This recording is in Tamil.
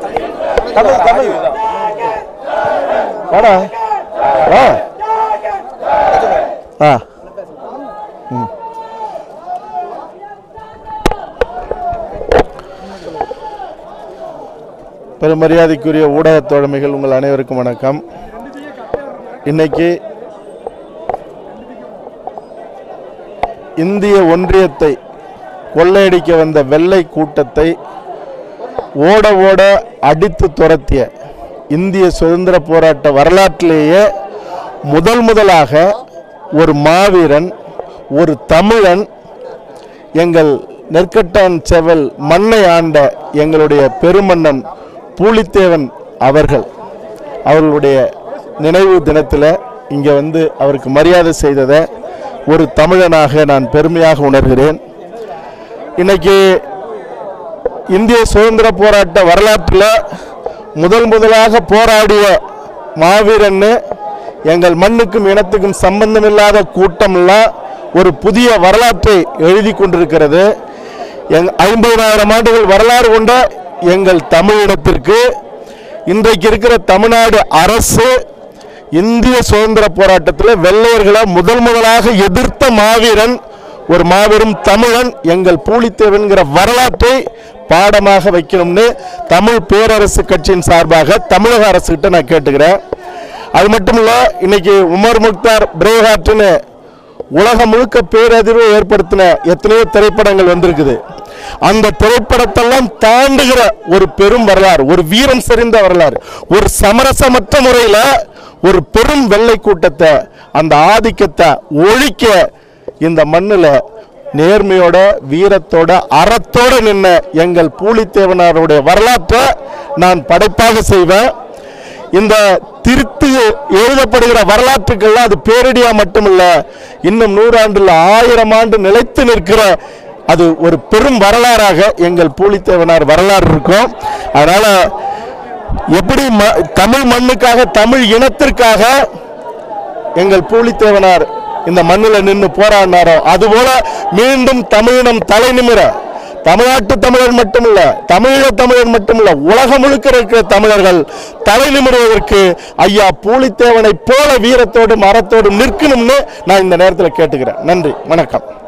தமிழ் தமிழ் வாடா வா ஆ ம் பெருமரியாதைக்குரிய ஊடகத் தோழமைகள் உங்கள் அனைவருக்கும் வணக்கம் இன்னைக்கு இந்திய ஒன்றியத்தை கொள்ளையடிக்க வந்த வெள்ளை கூட்டத்தை ஓட ஓட அடித்து துரத்திய இந்திய சுதந்திர போராட்ட வரலாற்றிலேயே முதல் முதலாக ஒரு மாவீரன் ஒரு தமிழன் எங்கள் நெற்கட்டான் செவல் மண்ணை ஆண்ட எங்களுடைய பெருமன்னன் பூலித்தேவன் அவர்கள் அவர்களுடைய நினைவு தினத்தில் இங்கே வந்து அவருக்கு மரியாதை செய்ததை ஒரு தமிழனாக நான் பெருமையாக உணர்கிறேன் இன்னைக்கு இந்திய சுதந்திர போராட்ட வரலாற்றில் முதல் முதலாக போராடிய மாவீரன்னு எங்கள் மண்ணுக்கும் இனத்துக்கும் சம்பந்தமில்லாத கூட்டமெல்லாம் ஒரு புதிய வரலாற்றை எழுதி கொண்டிருக்கிறது எங் ஐம்பதாயிரம் ஆண்டுகள் வரலாறு கொண்ட எங்கள் தமிழினத்திற்கு இன்றைக்கு இருக்கிற தமிழ்நாடு அரசு இந்திய சுதந்திர போராட்டத்தில் வெள்ளையர்களை முதல் முதலாக எதிர்த்த மாவீரன் ஒரு மாபெரும் தமிழன் எங்கள் பூலித்தேவன்கிற வரலாற்றை பாடமாக வைக்கணும்னு தமிழ் பேரரசு கட்சியின் சார்பாக தமிழக அரசுகிட்ட நான் கேட்டுக்கிறேன் அது மட்டும் இல்ல இன்னைக்கு உமர் முக்தார் பிரேவ்ஹார்ட்னு உலகம் முழுக்க பேரதிர்வை ஏற்படுத்தின எத்தனையோ திரைப்படங்கள் வந்திருக்குது அந்த திரைப்படத்தெல்லாம் தாண்டுகிற ஒரு பெரும் வரலாறு ஒரு வீரம் செறிந்த வரலாறு ஒரு சமரசமற்ற முறையில் ஒரு பெரும் வெள்ளை கூட்டத்தை அந்த ஆதிக்கத்தை ஒழிக்க இந்த மண்ணில் நேர்மையோட வீரத்தோட அறத்தோட நின்ன எங்கள் பூலித்தேவனாருடைய வரலாற்றை நான் படைப்பாக செய்வேன் இந்த திருத்து எழுதப்படுகிற வரலாற்றுக்கள்லாம் அது பேரடியா மட்டுமல்ல இன்னும் நூறாண்டுல ஆயிரம் ஆண்டு நிலைத்து நிற்கிற அது ஒரு பெரும் வரலாறாக எங்கள் பூலித்தேவனார் வரலாறு இருக்கும் அதனால எப்படி ம- தமிழ் மண்ணுக்காக தமிழ் இனத்திற்காக எங்கள் பூலித்தேவனார் இந்த மண்ணில் நின்று போராடினாரோ அதுபோல மீண்டும் தமிழினம் தலை நிமிர தமிழ்நாட்டு தமிழர் மட்டுமல்ல தமிழீழ தமிழர் மட்டுமல்ல உலகம் முழுக்க இருக்கிற தமிழர்கள் தலை நிமிருவதற்கு ஐயா பூலித்தேவனை போல வீரத்தோடும் அறத்தோடும் நிற்கணும்னு நான் இந்த நேரத்தில் கேட்டுக்கிறேன் நன்றி வணக்கம்